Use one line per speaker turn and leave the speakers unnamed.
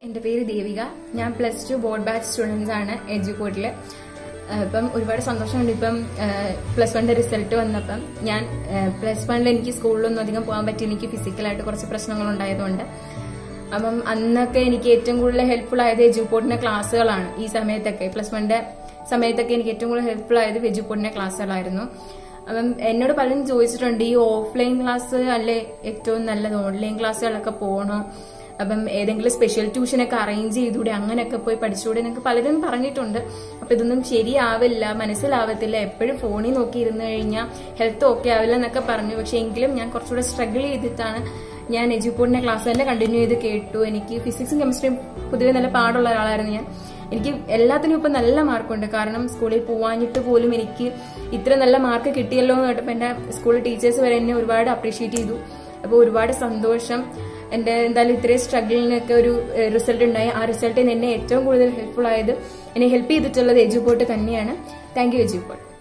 എൻ്റെ പേര് ദേവിക ഞാൻ plus two board batch students ആണ് എഡ്യൂക്കോട്ടിൽ ഇപ്പം ഒരുപാട് സന്തോഷമുണ്ട് ഇപ്പം പ്ലസ് വണ്ണിന്റെ റിസൾട്ട് വന്നപ്പം ഞാൻ പ്ലസ് വണ്ണിൽ എനിക്ക് സ്കൂളിലൊന്നും അധികം പോകാൻ പറ്റി എനിക്ക് ഫിസിക്കലായിട്ട് കുറച്ച് പ്രശ്നങ്ങൾ ഉണ്ടായതുകൊണ്ട് അപ്പം അന്നൊക്കെ എനിക്ക് ഏറ്റവും കൂടുതൽ ഹെൽപ്ഫുൾ ആയത് എജുപോർട്ടിന്റെ ക്ലാസ്സുകളാണ് ഈ സമയത്തൊക്കെ പ്ലസ് വണ്ണിന്റെ സമയത്തൊക്കെ എനിക്ക് ഏറ്റവും കൂടുതൽ ഹെൽപ്ഫുൾ ആയത് എജുപോർട്ടിന്റെ ക്ലാസ്സുകളായിരുന്നു അപ്പം എന്നോട് പലരും ചോദിച്ചിട്ടുണ്ട് ഈ ഓഫ്ലൈൻ ക്ലാസ് അല്ലേ ഏറ്റവും നല്ലത് ഓൺലൈൻ ക്ലാസ്സുകളൊക്കെ പോകണോ അപ്പം ഏതെങ്കിലും സ്പെഷ്യൽ ട്യൂഷനൊക്കെ അറേഞ്ച് ചെയ്തുകൂടെ അങ്ങനെയൊക്കെ പോയി പഠിച്ചുകൂടെ എന്നൊക്കെ പലരും പറഞ്ഞിട്ടുണ്ട് അപ്പൊ ഇതൊന്നും ശരിയാവില്ല മനസ്സിലാവത്തില്ല എപ്പോഴും ഫോണിൽ നോക്കി ഇരുന്ന് കഴിഞ്ഞാൽ ഹെൽത്ത് ഓക്കെ ആവില്ല എന്നൊക്കെ പറഞ്ഞു പക്ഷെ എങ്കിലും ഞാൻ കുറച്ചുകൂടെ സ്ട്രഗിൾ ചെയ്തിട്ടാണ് ഞാൻ എജുപോർട്ടിന്റെ ക്ലാസ് തന്നെ കണ്ടിന്യൂ ചെയ്ത് കേട്ടു എനിക്ക് ഫിസിക്സും കെമിസ്ട്രിയും പൊതുവെ നല്ല പാടുള്ള ഒരാളായിരുന്നു ഞാൻ എനിക്ക് എല്ലാത്തിനും ഇപ്പൊ നല്ല മാർക്കുണ്ട് കാരണം സ്കൂളിൽ പോവാഞ്ഞിട്ട് പോലും എനിക്ക് ഇത്ര നല്ല മാർക്ക് കിട്ടിയല്ലോ എന്ന് കേട്ടപ്പോൾ എന്റെ സ്കൂൾ ടീച്ചേഴ്സ് വരെ എന്നെ ഒരുപാട് അപ്രീഷിയേറ്റ് ചെയ്തു അപ്പോൾ ഒരുപാട് സന്തോഷം എന്റെ എന്തായാലും ഇത്രയും സ്ട്രഗിളിനൊക്കെ ഒരു റിസൾട്ട് ഉണ്ടായി ആ റിസൾട്ടിൽ എന്നെ ഏറ്റവും കൂടുതൽ ഹെൽപ്ഫുൾ ആയത് എന്നെ ഹെൽപ്പ് ചെയ്തിട്ടുള്ളത് എജുപോർട്ട് തന്നെയാണ് താങ്ക് യു എജുപോർട്ട്